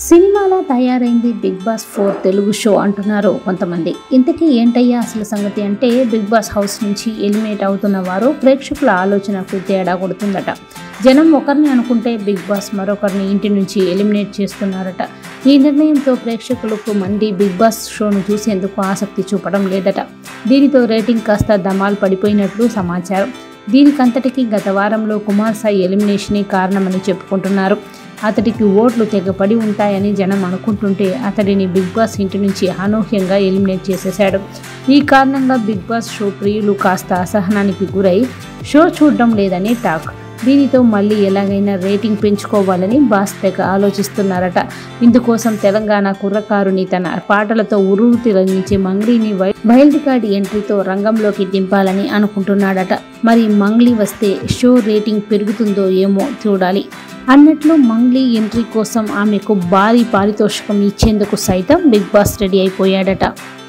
సినిమాలా తయారైంది big boss four Telugu show అంటున్నారు కొంతమంది ఇంతకీ ఏంటయ్యా అసలు సంగతి అంటే బిగ్ బాస్ హౌస్ నుంచి ఎలిమినేట్ అవుతున్న వారు ప్రేక్షకుల ఆలోచనకు తేడా కొడుతుందట జనం ఒకరిని అనుకుంటే బిగ్ బాస్ మరొకరిని ఇంటి నుంచి ఎలిమినేట్ చేస్తున్నారట ఈ నిర్ణయంతో ప్రేక్షకులకు మంది బిగ్ బాస్ షోను చూసేందుకు ఆసక్తి చూపడం లేదట దీనితో రేటింగ్ కాస్త దమాల్ పడిపోయినట్లు సమాచారం దీనికంతటికీ గత వారంలో కుమార్ సాయి ఎలిమినేషనే కారణమని చెప్పుకుంటున్నారు అతడికి ఓట్లు తెగపడి ఉంటాయని జనం అనుకుంటుంటే అతడిని బిగ్ బాస్ ఇంటి నుంచి అనూహ్యంగా ఎలిమినేట్ చేసేశాడు ఈ కారణంగా బిగ్ బాస్ షో ప్రియులు కాస్త అసహనానికి గురై షో చూడడం లేదని టాక్ దీనితో మళ్ళీ ఎలాగైనా రేటింగ్ పెంచుకోవాలని బాస్ తెగ ఆలోచిస్తున్నారట ఇందుకోసం తెలంగాణ కుర్రకారుని తన పాటలతో ఉరువు తిరగించే మంగ్లీని వైల్డ్ కార్డ్ ఎంట్రీతో రంగంలోకి దింపాలని అనుకుంటున్నాడట మరి మంగ్లీ వస్తే షో రేటింగ్ పెరుగుతుందో ఏమో చూడాలి అన్నట్లు మంగ్లీ ఎంట్రీ కోసం ఆమెకు భారీ పారితోషికం ఇచ్చేందుకు సైతం బిగ్ బాస్ రెడీ అయిపోయాడట